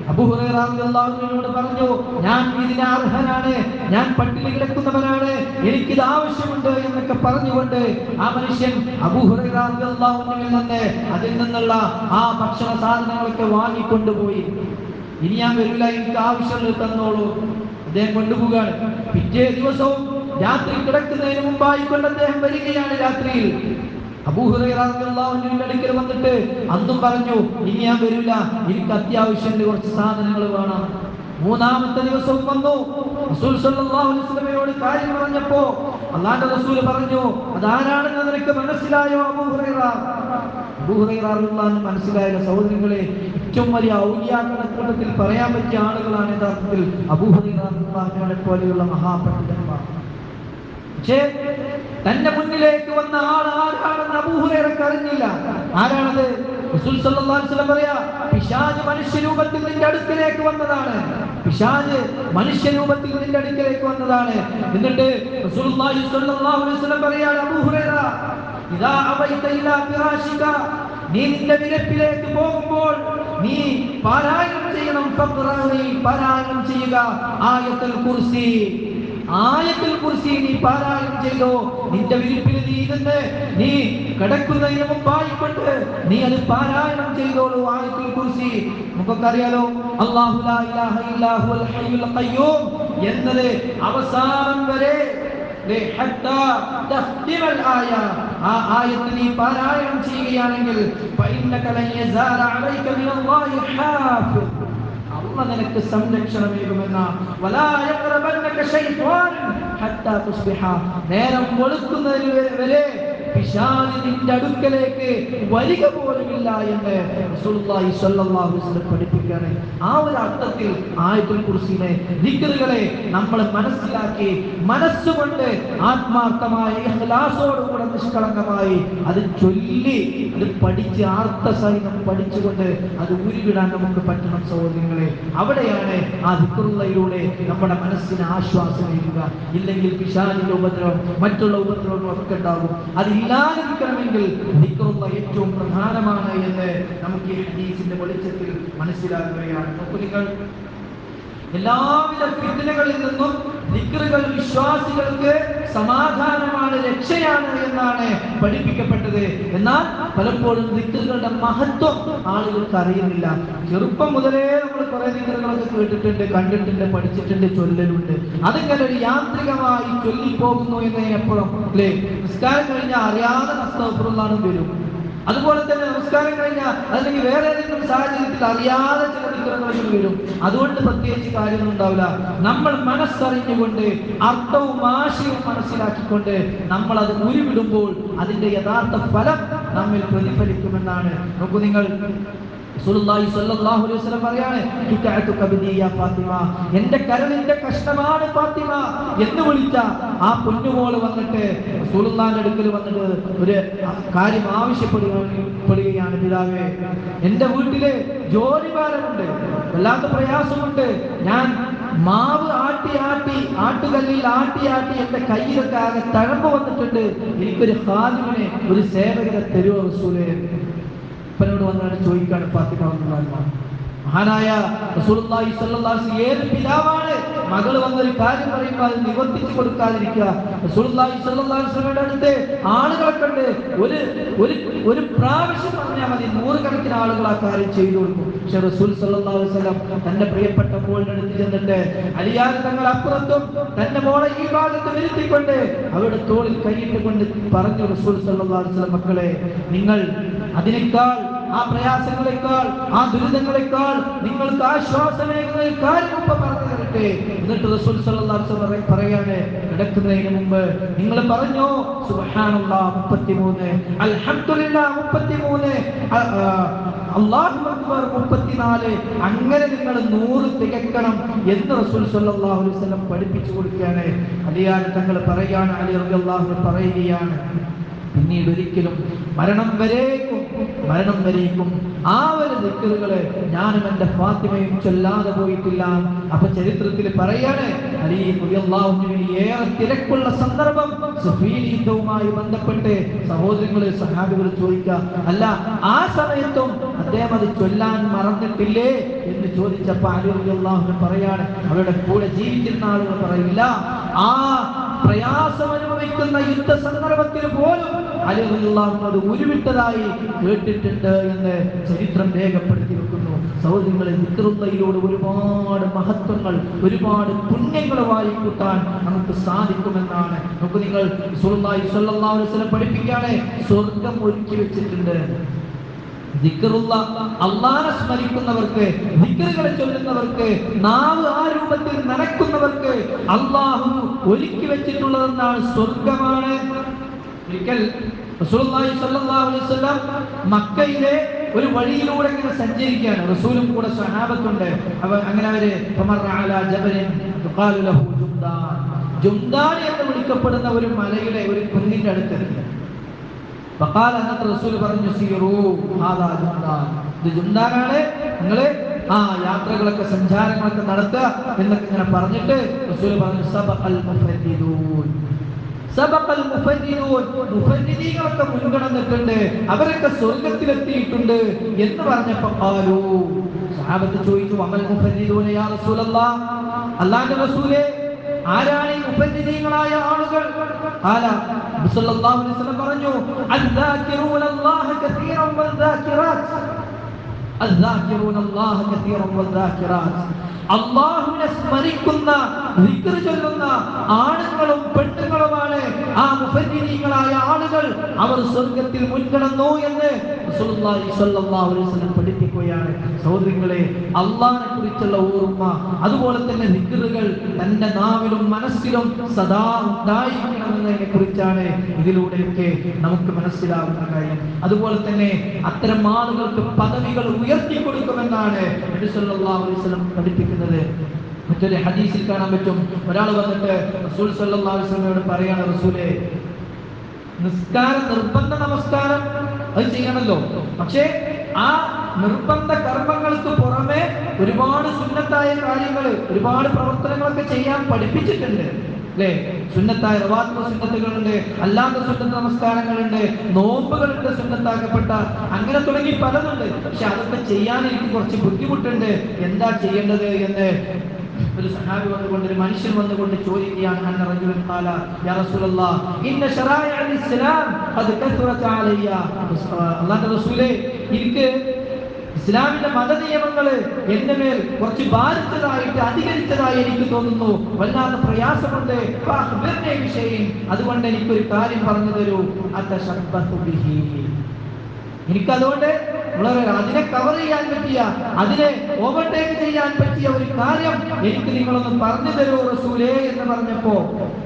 അബുഹുറോട് പറഞ്ഞു ഞാൻ ഇതിന് അർഹനാണ് ഞാൻ പട്ടിണി കിടക്കുന്നവനാണ് എനിക്കിത് ആവശ്യമുണ്ട് എന്നൊക്കെ പറഞ്ഞുകൊണ്ട് ആ മനുഷ്യൻ അബുഹുറോവിൽ നിന്ന് അതിൽ നിന്നുള്ള ആ ഭക്ഷണ സാധനങ്ങളൊക്കെ വാങ്ങിക്കൊണ്ടുപോയി ഇനി ഞാൻ വരില്ല എനിക്ക് ആവശ്യമുള്ളത് തന്നോളൂ അദ്ദേഹം കൊണ്ടുപോവുകയാണ് പിറ്റേ ദിവസവും രാത്രി കിടക്കുന്നതിന് മുമ്പായി കൊണ്ട് അദ്ദേഹം വരികയാണ് രാത്രിയിൽ അബൂഹുറൈറിന്റെ അടുക്കൽ വന്നിട്ട് അന്നും പറഞ്ഞു ഇനി ഞാൻ വരില്ല എനിക്ക് അത്യാവശ്യമുണ്ട് കുറച്ച് സാധനങ്ങൾ വേണം മൂന്നാമത്തെ ദിവസവും വന്നു റസൂൽ സല്ലല്ലാഹു അലൈഹി വസല്ലമയോട് കാര്യം പറഞ്ഞപ്പോ അള്ളാഹുവിന്റെ റസൂൽ പറഞ്ഞു അതാരാണെന്ന് നിനക്ക് മനസ്സിലായോ അബൂഹുറൈറ അബൂഹുറൈറ റളിയല്ലാഹു മനസ്സിലായ സഹോദരങ്ങളെ ഏറ്റവും വലിയ ഔലിയാക്കളുടെ കൂട്ടത്തിൽ പറയാൻ പറ്റിയ ആളുകളാണ് യഥാർത്ഥത്തിൽ അബൂഹുറൈറ റളിയല്ലാഹുവിനെ പോലെയുള്ള മഹാപണ്ഡിതന്മാർ പക്ഷേ തന്റെ മുന്നിലേക്ക് വന്ന ആൾ ആരാണെന്ന് അബൂഹുറേറക്ക് അറിഞ്ഞില്ല ആരാണത് റസൂൽ സല്ലല്ലാഹു അലൈഹി വസല്ലം പറയാ പിശാച് മനുഷ്യരൂപത്തിൽ നിന്റെ അടുക്കലേക്ക് വന്നതാണ് പിശാച് മനുഷ്യരൂപത്തിൽ നിന്റെ അടുക്കലേക്ക് വന്നതാണ് എന്നിട്ട് റസൂലുള്ളാഹി സ്വല്ലല്ലാഹു അലൈഹി വസല്ലം പറയാണ് അബൂഹുറൈറ ഇദാ അവൈത ഇലാ ഫിറാശിക നീ നിന്റെ വിരപ്പിലേക്ക് പോകുമ്പോൾ നീ പാരായണം ചെയ്യണം ഫഖ്റഇ, പാരായണം ചെയ്യുക ആയത്തുൽ കുർസി ആയത്തിൽ കുറിച്ച് നീ പാരായണം ചെയ്തോ നിന്റെ വിരിപ്പിൽ നീ ഇരുന്ന് നീ കിടക്കുന്നതിന് മുമ്പായിക്കൊണ്ട് നീ അത് പാരായണം ചെയ്തോളൂ ആയത്തിൽ കുറിച്ച് നമുക്കൊക്കെ അറിയാലോ അല്ലാഹു ലാ ഇലാഹ ഇല്ലാ ഹുവൽ ഹയ്യുൽ ഖയ്യൂം എന്നത് അവസാനം വരെ ലേ ഹത്താ തഖ്തിമൽ ആയ ആ ആയത്ത് നീ പാരായണം ചെയ്യുകയാണെങ്കിൽ ഫഇന്നക ലൻ യസാല അലൈക മിനല്ലാഹി ഹാഫിദ് അള്ള നിനക്ക് സംരക്ഷണമേകുമെന്ന വലാ യഖറബന്നക ശൈത്വാൻ ഹത്താ തുസ്ബിഹ നേരം വെളുക്കുന്നതിന് വരെ പിശാച് നിന്റെ അടുക്കലേക്ക് വരിക പോലുമില്ല എന്ന് റസൂലുള്ളാഹി സ്വല്ലല്ലാഹു അലൈഹി വസല്ലം പഠിപ്പിക്കുകയാണ് ആ ഒരു അർത്ഥത്തിൽ ആയത്തുൽ കുർസിനെ ദിക്റുകളെ നമ്മൾ മനസ്സിലാക്കി മനസ്സുകൊണ്ട് ആത്മാർത്ഥമായ ഇഖ്ലാസോടുകൂടെ നിഷ്കളങ്കമായി അത് ചൊല്ലി അത് പഠിച്ച് ആർത്തസഹിതം പഠിച്ചുകൊണ്ട് അത് ഉരുവിടാൻ നമുക്ക് പറ്റണം സഹോദരങ്ങളെ അവിടെയാണ് ആ ദിക്റുള്ളയിലൂടെ നമ്മുടെ മനസ്സിന് ആശ്വാസമേകുക ഇല്ലെങ്കിൽ പിശാചിന്റെ ഉപദ്രവം മറ്റുള്ള ഉപദ്രവങ്ങളും ഒക്കെ ഉണ്ടാകും അതില്ലാതിരിക്കണമെങ്കിൽ ദിക്റുള്ള ഏറ്റവും പ്രധാനമാണ് എന്ന് നമുക്ക് ഈ ഹദീസിന്റെ വെളിച്ചത്തിൽ മനസ്സിലാക്കുകയാണ് നോക്കൂ നിങ്ങൾ എല്ലാവിധ ഫിത്തനകളിൽ നിന്നും ദിക്റുകൾ വിശ്വാസികൾക്ക് സമാധാനമാണ് രക്ഷയാണ് എന്നാണ് പഠിപ്പിക്കപ്പെട്ടത് എന്നാൽ പലപ്പോഴും ദിക്റുകളുടെ മഹത്വം ആളുകൾക്ക് അറിയുന്നില്ല ചെറുപ്പം മുതലേ നമ്മൾ കുറെ ദിക്റുകളൊക്കെ കേട്ടിട്ടുണ്ട് കണ്ടിട്ടുണ്ട് പഠിച്ചിട്ടുണ്ട് ചൊല്ലലുണ്ട് അതിങ്ങനെ ഒരു യാന്ത്രികമായി ചൊല്ലിപ്പോകുന്നു എന്നതിനപ്പുറം അല്ലേ നിസ്കാരം കഴിഞ്ഞാൽ അറിയാതെ നഷ്ടപ്പെടുന്നാണ് വരും അതുപോലെ തന്നെ നമസ്കാരം കഴിഞ്ഞാൽ അല്ലെങ്കിൽ വേറെ ഏതെങ്കിലും സാഹചര്യത്തിൽ അറിയാതെ ചില വിഗ്രഹങ്ങളിൽ വരും അതുകൊണ്ട് പ്രത്യേകിച്ച് കാര്യമൊന്നും ഉണ്ടാവില്ല നമ്മൾ മനസ്സറിഞ്ഞുകൊണ്ട് അർത്ഥവും ആശയവും മനസ്സിലാക്കിക്കൊണ്ട് നമ്മൾ അത് ഉരുവിടുമ്പോൾ അതിന്റെ യഥാർത്ഥ ഫലം നമ്മിൽ പ്രതിഫലിക്കുമെന്നാണ് നോക്കൂ നിങ്ങൾ റസൂലുള്ളാഹി സ്വല്ലല്ലാഹു അലൈഹി വസല്ലം പറയാണ് "കിതഅതു കബദി യാ ഫാത്തിമ എന്റെ കരളിന്റെ കഷ്ടമാണ് ഫാത്തിമ എന്ന് വിളിച്ച ആ പൊന്നുമോള് വന്നിട്ട് റസൂലുള്ളാഹിന്റെ അടുക്കൽ വന്നിട്ട് ഒരു കാര്യം ആവശ്യപ്പെടുകയാണ് പെടുകയാണ് പിതാവേ എന്റെ വീട്ടില് ജോലിഭാരമുണ്ട് വല്ലാത്ത പ്രയാസമുണ്ട് ഞാൻ മാവ് ആട്ടി ആട്ടി ആട്ടുകല്ലിൽ ആട്ടി ആട്ടി എന്റെ കയ്യിലൊക്കെ ആകെ തഴമ്പ് വന്നിട്ടുണ്ട് എനിക്കൊരു ഹാദിമിനെ ഒരു സേവകരെ തരുമോ റസൂലേ അപ്പനോട് വന്നാണ് ചോദിക്കാണ് ഫാത്തിമ റളിയല്ലാഹു അൻഹ. മഹാനായ റസൂലുള്ളാഹി സ്വല്ലല്ലാഹു അലൈഹി വസല്ലം ഏത് പിതാവാണ് മകൾ വന്നൊരു കാര്യം പറയുമ്പോൾ അത് നിവർത്തിച്ചു കൊടുക്കാതിരിക്കുക റസൂലുള്ളാഹി സ്വല്ലല്ലാഹു അലൈഹി വസല്ലമയുടെ അടുത്ത് ആളുകളൊക്കെ ഉണ്ട് ഒരു ഒരു ഒരു പ്രാവശ്യം പറഞ്ഞാൽ മതി നൂറുകണക്കിന് ആളുകൾ ആ കാര്യം ചെയ്തു കൊടുക്കും പക്ഷെ റസൂൽ സല്ലല്ലാഹു അലൈഹി വസല്ലം തന്റെ പ്രിയപ്പെട്ട മോളിന്റെ അടുത്ത് ചെന്നിട്ട് അലിയാർ തങ്ങൾ അപ്പുറത്തും തന്റെ മോളെ ഈ ഭാഗത്ത് വരുത്തിക്കൊണ്ട് അവരുടെ തോളിൽ കൈയിട്ടുകൊണ്ട് പറഞ്ഞു റസൂൽ സല്ലല്ലാഹു അലൈഹി വസല്ലം മക്കളെ നിങ്ങൾ അതിനേക്കാൾ ആ പ്രയാസങ്ങളെക്കാൾ ആ ദുരിതങ്ങളെക്കാൾ നിങ്ങൾക്ക് ആശ്വാസമേകുന്ന ഒരു കാര്യം ഉപ്പ പറഞ്ഞു തരട്ടെ എന്നിട്ട് റസൂൽ സല്ലല്ലാഹു അലൈഹി വസല്ലം പറയാണ് കിടക്കുന്നതിന് മുമ്പ് നിങ്ങൾ പറഞ്ഞു സുബ്ഹാനല്ലാഹ് 33 അൽഹംദുലില്ലാഹ് 33 അ- ആ, അല്ലാഹു അക്ബർ 34 അങ്ങനെ നിങ്ങൾ നൂറ് തികക്കണം എന്ന് റസൂൽ സല്ലല്ലാഹു അലൈഹി വസല്ലം പഠിപ്പിച്ചു കൊടുക്കുകയാണ് അലിയാൻ തങ്ങൾ പറയാണ് അലി റളിയല്ലാഹു അൻഹു പറയുകയാണ് പിന്നീട് ഒരിക്കലും മരണം വരേക്കും മരണം വരേക്കും ആ ഒരു ദിക്കറുകള് ഞാനും എന്റെ ഫാത്തിമയും ചൊല്ലാതെ പോയിട്ടില്ല അപ്പൊ ചരിത്രത്തിൽ പറയാണ് അലി റളിയല്ലാഹുവിന് ഏറെ തിരക്കുള്ള സന്ദർഭം സുഫീൻ യുദ്ധവുമായി ബന്ധപ്പെട്ട് സഹോദരങ്ങളെ സഹാബികൾ ചോദിക്കുക അല്ല ആ സമയത്തും അദ്ദേഹം അത് ചൊല്ലാൻ മറന്നിട്ടില്ലേ എന്ന് ചോദിച്ചപ്പോ അലി റളിയല്ലാഹു പറയാണ് അവരുടെ കൂടെ ജീവിച്ചിരുന്ന ആളുകൾ പറയില്ല ആ പ്രയാസം അനുഭവിക്കുന്ന യുദ്ധ സന്ദർഭത്തിൽ പോലും അലിഹുല്ലാഹുന്നത് ഉരുവിട്ടതായി കേട്ടിട്ടുണ്ട് എന്ന് ചരിത്രം രേഖപ്പെടുത്തി വെക്കുന്നു സൗദികളെ നിക്കറുന്നതിലൂടെ ഒരുപാട് മഹത്വങ്ങൾ ഒരുപാട് പുണ്യങ്ങൾ വായിക്കൂട്ടാൻ നമുക്ക് സാധിക്കുമെന്നാണ് നമുക്ക് നിങ്ങൾ സുറുമായി സല്ലല്ലാഹു അലൈഹി വസല്ലം പഠിപ്പിക്കുകയാണ് സ്വർഗം ഒരുക്കി വെച്ചിട്ടുണ്ട് ദിക്റുള്ള അള്ളാനെ സ്മരിക്കുന്നവർക്ക് ദിക്റുകളെ ചൊല്ലുന്നവർക്ക് നാവ് ആ രൂപത്തിൽ നനക്കുന്നവർക്ക് അള്ളാഹു ഒരുക്കി വെച്ചിട്ടുള്ളതെന്നാണ് സ്വർഗമാണ് ഒരിക്കൽ റസൂലുള്ളാഹി സ്വല്ലല്ലാഹു അലൈഹി വസല്ലം മക്കയിലെ ഒരു വഴിയിലൂടെ ഇങ്ങനെ സഞ്ചരിക്കുകയാണ് റസൂലും കൂടെ സഹാബത്തുണ്ട് അവ അങ്ങനെ അവര് ഫമറ അലാ ജബലിൻ യുഖാലു ലഹു ജുംദാൻ ജുംദാൻ എന്ന് വിളിക്കപ്പെടുന്ന ഒരു മലയുടെ ഒരു കുന്നിന്റെ അടുത്തെത്തി വഖാല അന്നത്തെ റസൂൽ പറഞ്ഞു സീറൂ ഹാദാ ജുംദാൻ ഇത് ജുംദാനാണ് നിങ്ങള് ആ യാത്രകളൊക്കെ സഞ്ചാരങ്ങളൊക്കെ നടത്തുക എന്നൊക്കെ ഇങ്ങനെ പറഞ്ഞിട്ട് റസൂൽ പറഞ്ഞു സബഖൽ മുഫദ്ദിദൂൻ സബഖൽ മുഫദ്ദിദൂൻ മുഫദ്ദിദീങ്ങളൊക്കെ മുൻകടന്നിട്ടുണ്ട് അവരൊക്കെ സ്വർഗത്തിലെത്തിയിട്ടുണ്ട് എന്ന് പറഞ്ഞപ്പോ ഖാലു സഹാബത്ത് ചോദിച്ചു അമൽ മുഫദ്ദിദൂന യാ റസൂലല്ലാഹ് അല്ലാഹുവിന്റെ റസൂലേ ആരാണ് ഈ മുഫദ്ദിദീങ്ങളായ ആളുകൾ ഖാല നബി സല്ലല്ലാഹു അലൈഹി വസല്ലം പറഞ്ഞു അദ്ദാകിറൂന അല്ലാഹ കസീറൻ വദ്ദാകിറാത്ത് الذاكرون الله كثيرا والذاكرات അള്ളാഹുവിനെ സ്മരിക്കുന്ന ദിക്ർ ചൊല്ലുന്ന ആണുങ്ങളും പെണ്ണുങ്ങളുമാണ് ആ മുഫദ്ദിനീങ്ങളായ ആളുകൾ അവർ സ്വർഗത്തിൽ മുൻകടന്നു എന്ന് റസൂലുള്ളാഹി സ്വല്ലല്ലാഹു അലൈഹി വസല്ലം പഠിപ്പിക്കുകയാണ് സഹോദരങ്ങളെ അള്ളാഹിനെ കുറിച്ചുള്ള ഓർമ്മ അതുപോലെ തന്നെ ദിക്റുകൾ തന്റെ നാവിലും മനസ്സിലും സദാ ഉണ്ടായിരിക്കണമെന്നതിനെ കുറിച്ചാണ് ഇതിലൂടെയൊക്കെ നമുക്ക് മനസ്സിലാവുന്ന കാര്യം അതുപോലെ തന്നെ അത്തരം ആളുകൾക്ക് പദവികൾ ഉയർത്തി കൊടുക്കുമെന്നാണ് നബി സല്ലല്ലാഹു അലൈഹി വസല്ലം പഠിപ്പിക്കുന്നത് മറ്റൊരു ഹദീസിൽ കാണാൻ പറ്റും ഒരാൾ വന്നിട്ട് റസൂൽ സല്ലല്ലാഹു അലൈഹി വസല്ലമയോട് പറയാണ് റസൂലേ നിസ്കാരം നിർബന്ധ നമസ്കാരം അത് ചെയ്യണമല്ലോ പക്ഷേ ആ നിർബന്ധ കർമ്മങ്ങൾക്ക് പുറമെ ഒരുപാട് സുന്നത്തായ കാര്യങ്ങൾ ഒരുപാട് പ്രവർത്തനങ്ങളൊക്കെ ചെയ്യാൻ പഠിപ്പിച്ചിട്ടുണ്ട് അല്ലേ സുന്നത്തായ റവാത്മ സുന്നത്തുകളുണ്ട് അല്ലാത്ത സുന്നത്ത് നമസ്കാരങ്ങളുണ്ട് നോമ്പുകളുണ്ട് സുന്നത്താക്കപ്പെട്ട അങ്ങനെ തുടങ്ങി പലതുണ്ട് പക്ഷെ അതൊക്കെ ചെയ്യാൻ എനിക്ക് കുറച്ച് ബുദ്ധിമുട്ടുണ്ട് എന്താ ചെയ്യേണ്ടത് എന്ന് ഒരു സഹാബി വന്നുകൊണ്ട് ഒരു മനുഷ്യൻ വന്നുകൊണ്ട് ചോദിക്കുകയാണ് അന്ന റജുലൻ ഖാല യാ റസൂലല്ലാഹ് ഇന്ന ശറായിഅൽ ഇസ്ലാം ഖദ് കഥറത അലയ്യ അല്ലാഹുവിന്റെ റസൂലേ എനിക്ക് ഇസ്ലാമിന്റെ മത നിയമങ്ങള് എന്റെ മേൽ കുറച്ച് ബാധിച്ചതായിട്ട് അധികരിച്ചതായി എനിക്ക് തോന്നുന്നു വല്ലാത്ത പ്രയാസമുണ്ട് ഫഅഖ്ബിർനി ബിശൈഇൻ. അതുകൊണ്ട് എനിക്കൊരു കാര്യം പറഞ്ഞു തരൂ അത്തശബ്ബഹു ബിഹി എനിക്കതുകൊണ്ട് വളരെ അതിനെ കവർ ചെയ്യാൻ പറ്റിയ അതിനെ ഓവർടേക്ക് ചെയ്യാൻ പറ്റിയ ഒരു കാര്യം എനിക്ക് നിങ്ങളൊന്ന് പറഞ്ഞു തരൂ റസൂലേ എന്ന് പറഞ്ഞപ്പോ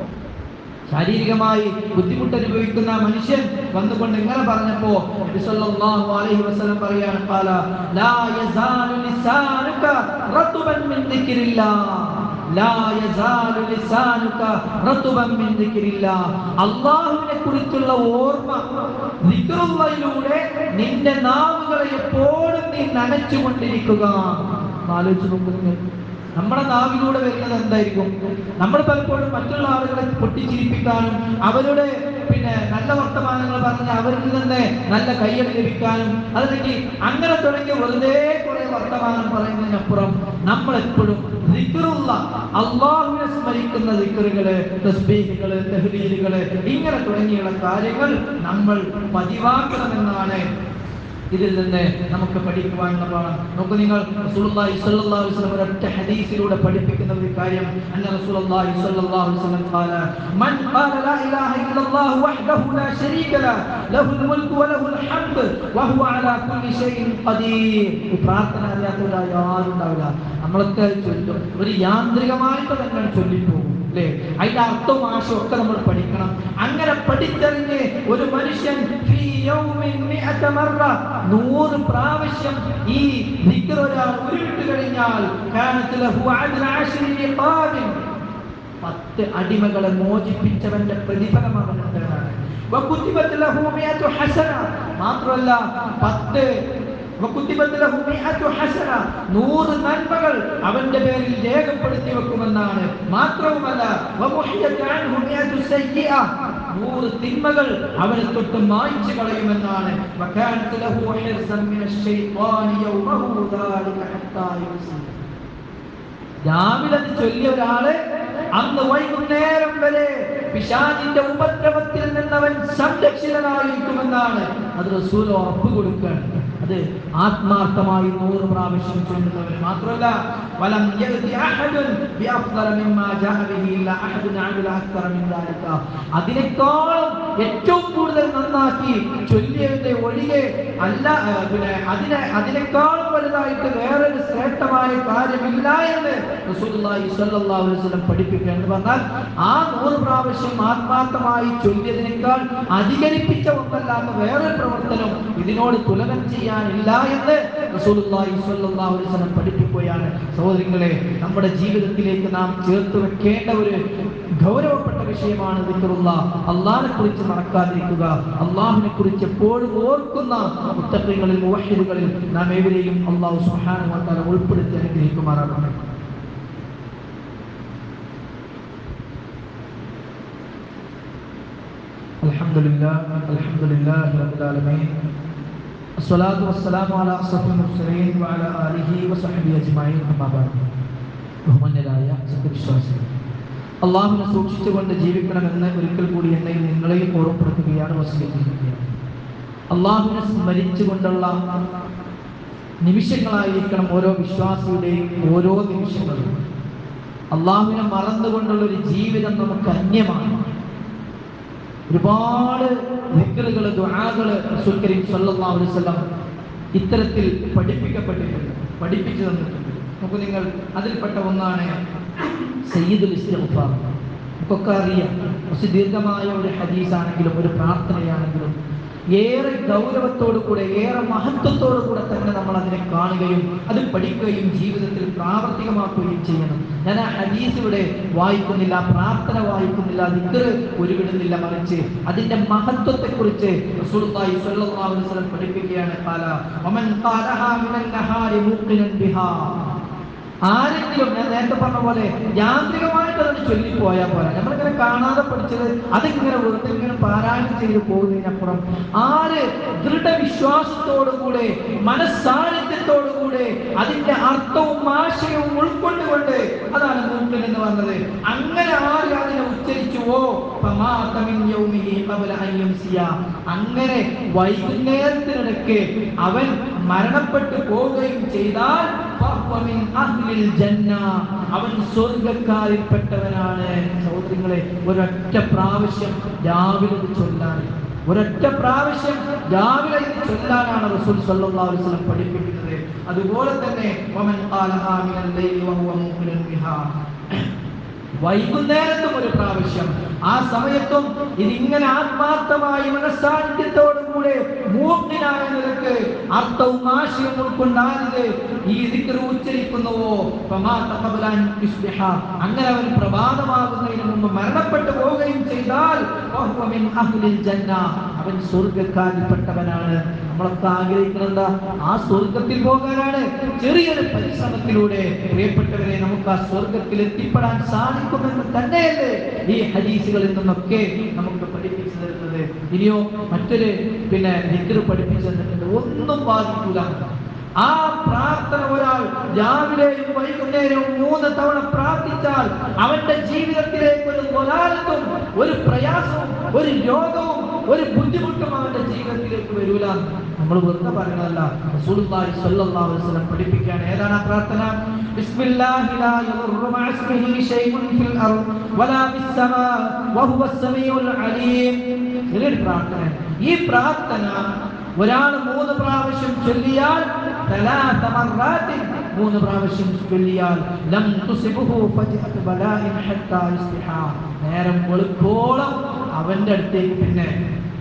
ശാരീരികമായി ബുദ്ധിമുട്ട് അനുഭവിക്കുന്ന മനുഷ്യൻ വന്നുകൊണ്ട് ഇങ്ങനെ പറഞ്ഞപ്പോ നബി സല്ലല്ലാഹു അലൈഹി വസല്ലം പറയാണ് ഖാല ലാ യസാലു ലിസാനുക റത്ബൻ മിൻ ദിക്രില്ലാഹ് ലാ യസാലു ലിസാനുക റത്ബൻ മിൻ ദിക്രില്ലാഹ് അല്ലാഹുവിനെ കുറിച്ചുള്ള ഓർമ്മ ദിക്റുള്ളയിലൂടെ നിന്റെ നാവുകളെ എപ്പോഴും നീ നനച്ചുകൊണ്ടിരിക്കുക ആലോചിച്ച് നോക്കുന്നു നമ്മുടെ നാവിലൂടെ വരുന്നത് എന്തായിരിക്കും നമ്മൾ പലപ്പോഴും മറ്റുള്ള ആളുകളെ പൊട്ടിച്ചിരിപ്പിക്കാനും അവരുടെ പിന്നെ നല്ല വർത്തമാനങ്ങൾ പറഞ്ഞ് അവരിൽ നിന്ന് നല്ല കയ്യടി ലഭിക്കാനും അതല്ലെങ്കിൽ അങ്ങനെ തുടങ്ങിയ വെറുതെ കുറെ വർത്തമാനം പറയുന്നതിനപ്പുറം നമ്മൾ എപ്പോഴും ദിക്റുള്ള അള്ളാഹുവിനെ സ്മരിക്കുന്ന ദിക്റുകള് തസ്ബീഹുകള് തെഹ്ലീലുകള് ഇങ്ങനെ തുടങ്ങിയുള്ള കാര്യങ്ങൾ നമ്മൾ പതിവാക്കണമെന്നാണ് ഇതിൽ നിന്ന് നമുക്ക് പഠിക്കുവാനുള്ളതാണ് നോക്കൂ നിങ്ങൾ റസൂലുള്ളാഹി സ്വല്ലല്ലാഹു അലൈഹി വസല്ലം ഒരൊറ്റ ഹദീസിലൂടെ പഠിപ്പിക്കുന്ന ഒരു കാര്യം അന്ന റസൂലുള്ളാഹി സ്വല്ലല്ലാഹു അലൈഹി വസല്ലം ഖാല മൻ ഖാല ലാ ഇലാഹ ഇല്ലല്ലാഹു വഹ്ദഹു ലാ ശരീക ലഹു ലഹുൽ മുൽക്കു വലഹുൽ ഹംദ് വഹുവ അലാ കുല്ലി ഷൈഇൻ ഖദീർ ഈ പ്രാർത്ഥന അറിയാത്തവരായ ആരും ഉണ്ടാവില്ല നമ്മളൊക്കെ ചൊല്ലും ഒരു യാന്ത്രികമായിട്ട് തന്നെ ചൊല്ലിപ്പോകും അല്ലേ അതിന്റെ അർത്ഥവും ആശയവും ഒക്കെ നമ്മൾ പഠിക്കണം അങ്ങനെ പഠിച്ചറിഞ്ഞ് ഒരു മനുഷ്യൻ ഫീ യൗമിൻ മിഅത മർറ നൂറ് പ്രാവശ്യം ഈ ദിക്ർ ഒരാൾ ഉരുവിട്ട് കഴിഞ്ഞാൽ കാനത്ത് ലഹു അദ്ല അശ്രി റിഖാബിൻ പത്ത് അടിമകളെ മോചിപ്പിച്ചവന്റെ പ്രതിഫലം അവനുണ്ടാണ് വകുതിബത് ലഹു മിഅതു ഹസന മാത്രമല്ല പത്ത് വകുതിബത് ലഹു മിഅതു ഹസന നൂറ് നന്മകൾ അവന്റെ പേരിൽ രേഖപ്പെടുത്തി വെക്കുമെന്നാണ് മാത്രവുമല്ല വമുഹിയത് അൻഹു മിഅതു സയ്യിഅ നൂറ് തിന്മകൾ അവനെ തൊട്ട് മായ്ച്ചു കളയുമെന്നാണ് വകാനത്ത് ലഹു ഹിർസൻ മിനശ് ശൈത്വാനി യൗമഹു ദാലിക ഹത്താ യുസ്ബിഹ രാവിലെ അത് ചൊല്ലിയ ഒരാള് അന്ന് വൈകുന്നേരം വരെ പിശാചിന്റെ ഉപദ്രവത്തിൽ നിന്നവൻ സംരക്ഷിതനായിരിക്കുമെന്നാണ് അത് റസൂൽ ഉറപ്പ് കൊടുക്കുകയാണ് അത് ആത്മാർത്ഥമായി നൂറ് പ്രാവശ്യം ചൊല്ലുന്നവർ മാത്രമല്ല വലം യഅതി അഹദുൻ ബിഅഫ്ദല മിമ്മാ ജാഅ ബിഹി ഇല്ല അഹദുൻ അമില അക്തറ മിൻ ദാലിക അതിനേക്കാളും ഏറ്റവും കൂടുതൽ നന്നാക്കി ചൊല്ലിയതിന്റെ ഒഴികെ അല്ല ആ, പിന്നെ അതിനെ അതിനേക്കാളും വലുതായിട്ട് വേറൊരു ശ്രേഷ്ഠമായ കാര്യമില്ല എന്ന് റസൂലുള്ളാഹി സ്വല്ലല്ലാഹു അലൈഹി വസല്ലം പഠിപ്പിക്കുക എന്ന് പറഞ്ഞാൽ ആ നൂറ് പ്രാവശ്യം ആത്മാർത്ഥമായി ചൊല്ലിയതിനേക്കാൾ അധികരിപ്പിച്ച ഒന്നല്ലാത്ത വേറൊരു പ്രവർത്തനം ഇതിനോട് തുലനം ചെയ്യാനില്ല എന്ന് റസൂലുള്ളാഹി സ്വല്ലല്ലാഹു അലൈഹി വസല്ലം പഠിപ്പിക്കുകയാണ് സഹോദരങ്ങളെ നമ്മുടെ ജീവിതത്തിലേക്ക് നാം ചേർത്ത് വെക്കേണ്ട ഒരു ഗൗരവപ്പെട്ട വിഷയമാണ് ദിക്റുള്ള അള്ളാഹിനെ കുറിച്ച് മറക്കാതിരിക്കുക അള്ളാഹിനെ കുറിച്ച് എപ്പോഴും ഓർക്കുന്ന മുത്തഫികളിൽ മുവഹിദുകളിൽ നാം ഏവരെയും അള്ളാഹു സുബ്ഹാനഹു വ തആല ഉൾപ്പെടുത്തി അനുഗ്രഹിക്കുമാറാകട്ടെ الحمد لله الحمد لله رب العالمين الصلاة والسلام على أشرف المرسلين وعلى آله وصحبه أجمعين أما بعد ബഹുമാന്യരായ സത്യവിശ്വാസികൾ അള്ളാഹുവിനെ സൂക്ഷിച്ചുകൊണ്ട് ജീവിക്കണമെന്ന് ഒരിക്കൽ കൂടി എന്നെയും നിങ്ങളെയും ഓർമ്മപ്പെടുത്തുകയാണ് വസീകരിക്കുകയാണ് അള്ളാഹുവിനെ സ്മരിച്ചുകൊണ്ടുള്ള നിമിഷങ്ങളായിരിക്കണം ഓരോ വിശ്വാസിയുടെയും ഓരോ നിമിഷങ്ങളും അള്ളാഹുവിനെ മറന്നുകൊണ്ടുള്ള ഒരു ജീവിതം നമുക്ക് അന്യമാണ് ഒരുപാട് ദിക്റുകൾ ദുആകൾ റസൂൽ കരീം സല്ലല്ലാഹു അലൈഹി വസല്ലം ഇത്തരത്തിൽ പഠിപ്പിക്കപ്പെട്ടിട്ടുണ്ട് പഠിപ്പിച്ചു തന്നിട്ടുണ്ട് നമുക്ക് നിങ്ങൾ അതിൽപ്പെട്ട ഒന്നാണ് സയ്യിദുൽ ഇസ്തിഗ്ഫാർ നമുക്കൊക്കെ അറിയാം കുറച്ച് ദീർഘമായ ഒരു ഹദീസാണെങ്കിലും ഒരു പ്രാർത്ഥനയാണെങ്കിലും ഏറെ ഗൗരവത്തോടു കൂടെ ഏറെ മഹത്വത്തോടു കൂടെ തന്നെ നമ്മൾ അതിനെ കാണുകയും അത് പഠിക്കുകയും ജീവിതത്തിൽ പ്രാവർത്തികമാക്കുകയും ചെയ്യണം ഞാൻ ആ ഹദീസ് ഇവിടെ വായിക്കുന്നില്ല പ്രാർത്ഥന വായിക്കുന്നില്ല ദിക്ർ ഉരുവിടുന്നില്ല മറിച്ച് അതിന്റെ മഹത്വത്തെക്കുറിച്ച് റസൂലുള്ളാഹി സ്വല്ലല്ലാഹു അലൈഹി വസല്ലം പഠിപ്പിക്കുകയാണ് ഖാല വമൻ ഖാലഹാ മിനൻ നഹാരി മുഖ്മിനൻ ബിഹാ ആരെങ്കിലും ഞാൻ നേരത്തെ പറഞ്ഞ പോലെ യാന്ത്രികമായിട്ട് അതിന് ചൊല്ലിപ്പോയാൽ പോരാ നമ്മളിങ്ങനെ കാണാതെ പഠിച്ചത് അതിങ്ങനെ വെറുതെ ഇങ്ങനെ പാരായണം ചെയ്ത് പോകുന്നതിനപ്പുറം ആര് ദൃഢവിശ്വാസത്തോടുകൂടെ മനസ്സാന്നിധ്യത്തോടുകൂടെ അതിന്റെ അർത്ഥവും ആശയവും ഉൾക്കൊണ്ടുകൊണ്ട് അതാണ് മൂക്കൻ എന്ന് പറഞ്ഞത് അങ്ങനെ ആര് അതിനെ ഉച്ചരിച്ചുവോ ഫമാത മിൻ യൗമിഹി ഖബല അൻ യംസിയ. അങ്ങനെ വൈകുന്നേരത്തിനിടയ്ക്ക് അവൻ മരണപ്പെട്ടു പോവുകയും ചെയ്താൽ ഫഹ്വ മിൻ അഹ്ലിൽ ജന്ന. അവൻ സ്വർഗക്കാരിൽപ്പെട്ടവനാണ് സഹോദരങ്ങളെ ഒരൊറ്റ പ്രാവശ്യം രാവിലെ ഇത് ചൊല്ലാൻ ഒരൊറ്റ പ്രാവശ്യം രാവിലെ ഇത് ചൊല്ലാനാണ് റസൂൽ സല്ലല്ലാഹു അലൈഹി വസല്ലം പഠിപ്പിക്കുന്നത് അതുപോലെ തന്നെ വമൻ ഖാലഹാ മിനൽ ലൈലി വഹുവ മുഖ്മിനുൻ ബിഹാ വൈകുന്നേരത്തും ഒരു പ്രാവശ്യം ആ സമയത്തും ഇതിങ്ങനെ ആത്മാർത്ഥമായി മനസ്സാന്നിധ്യത്തോടും കൂടെ മൂക്കിനായ നിലക്ക് അർത്ഥവും ആശയവും ഉൾക്കൊണ്ടാണിത് ഈ ദിക്കറ് ഉച്ചരിക്കുന്നുവോ ഫമാ തഖബല അൻ യുസ്ബിഹ. അങ്ങനെ അവൻ പ്രഭാതമാകുന്നതിന് മുമ്പ് മരണപ്പെട്ടു പോവുകയും ചെയ്താൽ ഫഹുവ മിൻ അഹ്ലിൽ ജന്ന. അവൻ സ്വർഗക്കാരിൽപ്പെട്ടവനാണ് നമ്മളൊക്കെ ആഗ്രഹിക്കുന്നത് ആ സ്വർഗത്തിൽ പോകാനാണ് ചെറിയൊരു പരിശ്രമത്തിലൂടെ പ്രിയപ്പെട്ടവരെ നമുക്ക് ആ സ്വർഗത്തിൽ എത്തിപ്പെടാൻ സാധിക്കുമെന്ന് തന്നെയല്ലേ ഈ ഹദീസുകളിൽ നിന്നൊക്കെ നമുക്ക് പഠിപ്പിച്ചു തരുന്നത് ഇനിയോ മറ്റൊരു പിന്നെ ദിക്ർ പഠിപ്പിച്ചു തന്നിട്ടുണ്ട് ഒന്നും ബാധിക്കുക ആ പ്രാർത്ഥന ഒരാൾ രാവിലെയും വൈകുന്നേരവും മൂന്ന് തവണ പ്രാർത്ഥിച്ചാൽ അവന്റെ ജീവിതത്തിലേക്ക് ഒരു കൊലാലത്തും ഒരു പ്രയാസവും ഒരു രോഗവും ഒരു ബുദ്ധിമുട്ടും അവന്റെ ജീവിതത്തിലേക്ക് വരൂല നമ്മൾ വെറുതെ പറയുന്നതല്ല റസൂലുള്ളാഹി സ്വല്ലല്ലാഹു അലൈഹി വസല്ലം പഠിപ്പിക്കുകയാണ് ഏതാണ് ആ പ്രാർത്ഥന ബിസ്മില്ലാഹി ലാ യദുറു മഅ ഇസ്മിഹി ശൈഉൻ ഫിൽ അർദ് വലാ ഫിസ് സമാ വഹുവ സമീഉൽ അലീം ഇതൊരു പ്രാർത്ഥന ഈ പ്രാർത്ഥന ഒരാൾ മൂന്ന് പ്രാവശ്യം ചൊല്ലിയാൽ ثلاث مرات മൂന്ന് പ്രാവശ്യം ചൊല്ലിയാൽ ലം തുസിബുഹു ഫജ്അത്ത് ബലാഇൻ ഹത്താ യുസ്ബിഹ നേരം വെളുക്കോളം അവന്റെ അടുത്തേക്ക് പിന്നെ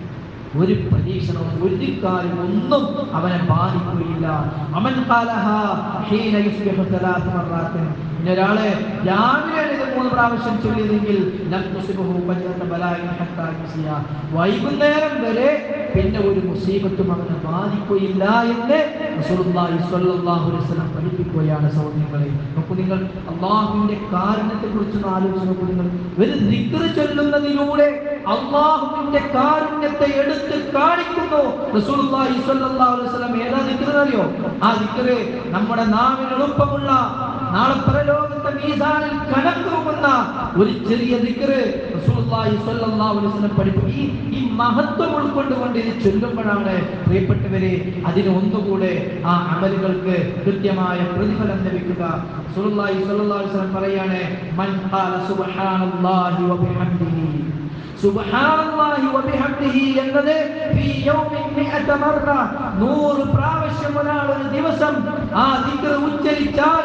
ഒരു പരീക്ഷണവും ഒരു കാര്യം ഒന്നും അവനെ ബാധിക്കുകയില്ല അവൻ ഖാലഹ ഹീന യുസ്ബിഹു ثلاث مرات പിന്നെ ഒരാളെ രാവിലെ ഇത് മൂന്ന് പ്രാവശ്യം ചൊല്ലിയതെങ്കിൽ ലം തുസിബുഹു ഫജ്അത്ത് ബലാഇൻ ഹത്താ യുസ്ബിഹ വൈകുന്നേരം വരെ പിന്നെ ഒരു മുസീബത്തും അവനെ ബാധിക്കുകയില്ല എന്ന് റസൂലുള്ളാഹി സ്വല്ലല്ലാഹു അലൈഹി വസല്ലം പഠിപ്പിക്കുകയാണ് സഹോദരങ്ങളെ നോക്കൂ നിങ്ങൾ അള്ളാഹുവിന്റെ കാരുണ്യത്തെ കുറിച്ച് ആലോചിച്ച് നോക്കൂ നിങ്ങൾ ഒരു ദിക്ർ ചൊല്ലുന്നതിലൂടെ അള്ളാഹുവിന്റെ കാരുണ്യത്തെ എടുത്ത് കാണിക്കുന്നു റസൂലുള്ളാഹി സ്വല്ലല്ലാഹു അലൈഹി വസല്ലം ഏതാ ദിക്ർ അറിയോ ആ ദിക്ർ നമ്മുടെ നാവിന് എളുപ്പമുള്ള നാളെ പരലോകത്തെ മീസാനിൽ കണക്കുറുക്കുന്ന ഒരു ചെറിയ ദിക്ർ റസൂലുള്ളാഹി സ്വല്ലല്ലാഹു അലൈഹി വസല്ലം പഠിപ്പിക്കും ഈ ഈ മഹത്വം ഉൾക്കൊണ്ടുകൊണ്ട് ഇത് ചൊല്ലുമ്പോഴാണ് പ്രിയപ്പെട്ടവരെ അതിന് ഒന്നുകൂടെ ആ അമലുകൾക്ക് കൃത്യമായ പ്രതിഫലം ലഭിക്കുക റസൂലുള്ളാഹി സ്വല്ലല്ലാഹു അലൈഹി വസല്ലം പറയാണ് മൻ ഖാല സുബ്ഹാനല്ലാഹി വബിഹംദിഹി സുബ്ഹാനല്ലാഹി വബിഹംദിഹി എന്നത് ഫീ യൗമിൻ മിഅത മർറ നൂറ് പ്രാവശ്യം ഒരാൾ ഒരു ദിവസം ആ ദിക്ർ ഉച്ചരിച്ചാൽ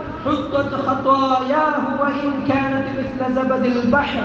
حطت خطاياه وإن كانت مثل زبد البحر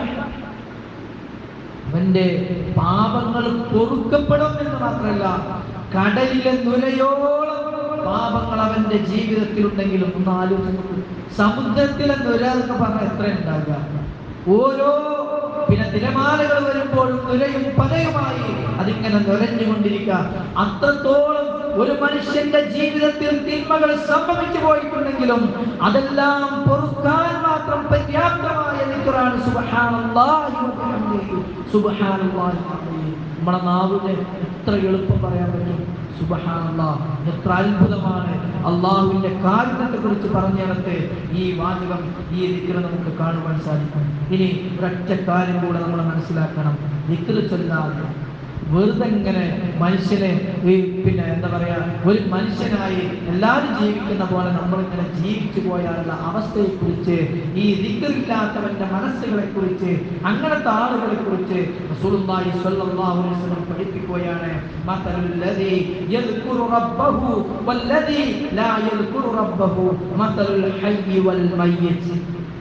അവന്റെ പാപങ്ങൾ പൊറുക്കപ്പെടും എന്ന് മാത്രമല്ല കടലിലെ നുരയോളം പാപങ്ങൾ അവന്റെ ജീവിതത്തിൽ ഉണ്ടെങ്കിലും ഒന്ന് ആലോചിച്ച് നോക്കൂ. സമുദ്രത്തിലെ നുര എന്ന് പറഞ്ഞാൽ എത്ര ഉണ്ടാകുക ഓരോ പിന്നെ തിരമാലകൾ വരുമ്പോഴും നുരയും പതയുമായി അതിങ്ങനെ നുരഞ്ഞുകൊണ്ടിരിക്കുക അത്രത്തോളം ഒരു മനുഷ്യന്റെ ജീവിതത്തിൽ തിന്മകൾ സംഭവിച്ചു പോയിട്ടുണ്ടെങ്കിലും അതെല്ലാം പൊറുക്കാൻ മാത്രം പര്യാപ്തമായ നിക്കറാണ് സുബ്ഹാനല്ലാഹി വബിഹംദിഹി സുബ്ഹാനല്ലാഹി വബിഹംദിഹി. നമ്മുടെ നാവിന് എത്ര എളുപ്പം പറയാൻ പറ്റും സുബ്ഹാനല്ലാ എത്ര അത്ഭുതമാണ് അള്ളാഹുവിന്റെ കാരുണ്യത്തെ കുറിച്ച് പറഞ്ഞിടത്ത് ഈ വാചകം ഈ ദിക്ര നമുക്ക് കാണുവാൻ സാധിക്കും ഇനി ഒരൊറ്റ കാര്യം കൂടെ നമ്മൾ മനസ്സിലാക്കണം ദിക്ര ചൊല്ലാതെ വെറുതെ ഇങ്ങനെ മനുഷ്യനെ ഈ പിന്നെ എന്താ പറയാ ഒരു മനുഷ്യനായി എല്ലാവരും ജീവിക്കുന്ന പോലെ നമ്മളിങ്ങനെ ജീവിച്ചു പോയാലുള്ള അവസ്ഥയെ കുറിച്ച് ഈ ദിക്കറില്ലാത്തവന്റെ മനസ്സുകളെ കുറിച്ച് അങ്ങനത്തെ ആളുകളെ കുറിച്ച് റസൂലുള്ളാഹി സ്വല്ലല്ലാഹു അലൈഹി വസല്ലം പഠിപ്പിക്കുകയാണ് മതലുൽ ലദി യദ്കുറു റബ്ബഹു വല്ലദി ലാ യദ്കുറു റബ്ബഹു മതലുൽ ഹയ്യി വൽ മയ്യിത്ത്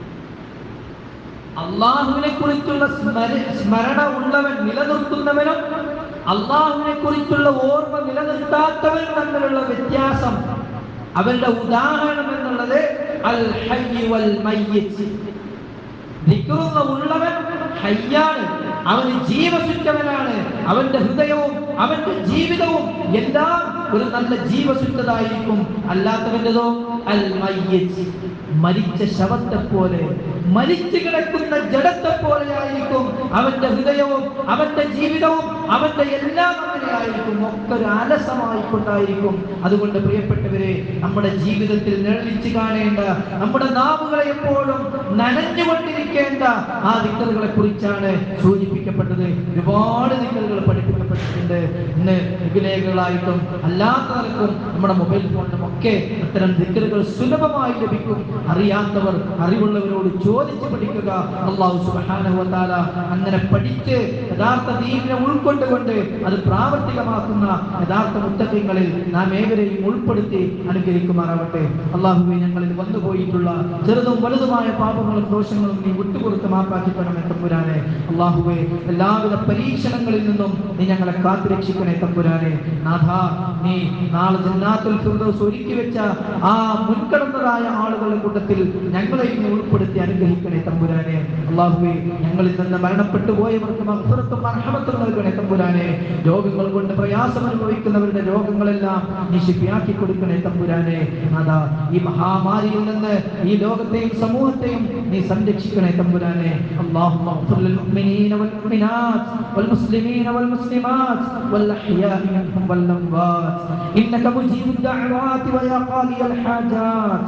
അള്ളാഹുവിനെ കുറിച്ചുള്ള സ്മര- സ്മരണ ഉള്ളവൻ നിലനിർത്തുന്നവനും അള്ളാഹുവിനെ കുറിച്ചുള്ള ഓർമ്മ നിലനിർത്താത്തവനും തമ്മിലുള്ള വ്യത്യാസം അവരുടെ ഉദാഹരണം എന്നുള്ളത് അൽ ഹയ്യ് വൽ മയ്യിത്ത് ദിക്റുള്ള ഉള്ളവൻ ഹയ്യാണ് അവന് ജീവസുറ്റവനാണ് അവന്റെ ഹൃദയവും അവന്റെ ജീവിതവും എല്ലാം ഒരു നല്ല ജീവസുറ്റതായിരിക്കും അല്ലാത്തവൻ്റെതോ അൽ മയ്യിത്ത് മരിച്ച ശവത്തെ പോലെ മരിച്ചു കിടക്കുന്ന ജഡത്തെ പോലെയായിരിക്കും അവന്റെ ഹൃദയവും അവന്റെ ജീവിതവും അവന്റെ എല്ലാം അങ്ങനെയായിരിക്കും ഒക്കെ ഒരു അലസമായിക്കൊണ്ടായിരിക്കും അതുകൊണ്ട് പ്രിയപ്പെട്ടവരെ നമ്മുടെ ജീവിതത്തിൽ നിഴലിച്ചു കാണേണ്ട നമ്മുടെ നാവുകളെ എപ്പോഴും നനഞ്ഞുകൊണ്ടിരിക്കേണ്ട ആ ദിക്കറുകളെ കുറിച്ചാണ് സൂചിപ്പിക്കപ്പെട്ടത് ഒരുപാട് ദിക്കറുകൾ പഠിപ്പിക്കപ്പെട്ടിട്ടുണ്ട് ഇന്ന് വികലേഖകളായിട്ടും അല്ലാത്ത നിലക്കും നമ്മുടെ മൊബൈൽ ഫോണിലും ഒക്കെ അത്തരം ദിക്കറുകൾ സുലഭമായി ലഭിക്കും അറിയാത്തവർ അറിവുള്ളവരോട് ചോദിച്ച് പഠിക്കുക അള്ളാഹു സുബ്ഹാനഹു വ തആല അങ്ങനെ പഠിച്ച് യഥാർത്ഥ ദീനിനെ ഉൾക്കൊണ്ടുകൊണ്ട് അത് പ്രാവർത്തികമാക്കുന്ന യഥാർത്ഥ മുത്തക്കങ്ങളിൽ നാം ഏവരെയും ഉൾപ്പെടുത്തി അനുഗ്രഹിക്കുമാറാവട്ടെ അള്ളാഹുവെ ഞങ്ങളിൽ വന്നുപോയിട്ടുള്ള ചെറുതും വലുതുമായ പാപങ്ങളും ദോഷങ്ങളും നീ വിട്ടുകൊടുത്ത് മാപ്പാക്കി തരണമേ തമ്പുരാനെ അള്ളാഹുവെ എല്ലാവിധ പരീക്ഷണങ്ങളിൽ നിന്നും നീ ഞങ്ങളെ കാത്തുരക്ഷിക്കണേ തമ്പുരാനെ നാഥ നീ നാളെ ജന്നാത്തുൽ ഫിർദൗസ് ഒരുക്കി വെച്ച ആ മുൻകടന്നതായ ആളുകളുടെ കൂട്ടത്തിൽ ഞങ്ങളെയും നീ ഉൾപ്പെടുത്തി അനുഗ്രഹിക്കണേ തമ്പുരാനെ അള്ളാഹുവെ ഞങ്ങളിൽ നിന്ന് മരണപ്പെട്ടു പോയവർക്ക് മഹ്ഫിറത്തും മർഹമത്തും നൽകണേ തമ്പുരാനെ രോഗങ്ങൾ കൊണ്ട് പ്രയാസം അനുഭവിക്കുന്നവരുടെ രോഗങ്ങളെല്ലാം നീ ശിഫിയാക്കി കൊടുക്കണേ തമ്പുരാനെ അതാ ഈ മഹാമാരിയിൽ നിന്ന് ഈ ലോകത്തെയും സമൂഹത്തെയും നീ സംരക്ഷിക്കണേ തമ്പുരാനെ اللهم اغفر للمؤمنين والمؤمنات والمسلمين والمسلمات والأحياء منهم والأموات إنك مجيب الدعوات ويا قاضي الحاجات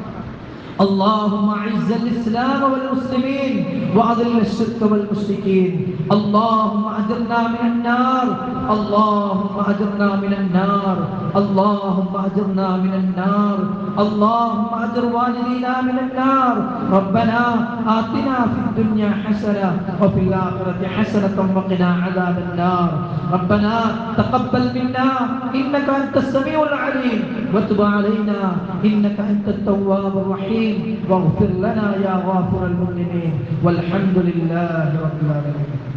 اللهم اعز الاسلام والمسلمين واذل الشرك والمشركين اللهم اجرنا من النار اللهم اجرنا من النار اللهم اجرنا من النار اللهم اجر والدينا من النار ربنا اتنا في الدنيا حسنه وفي الاخره حسنه وقنا عذاب النار ربنا تقبل منا انك انت السميع العليم وتب علينا انك انت التواب الرحيم واغفر لنا يا غافر المؤمنين والحمد لله رب العالمين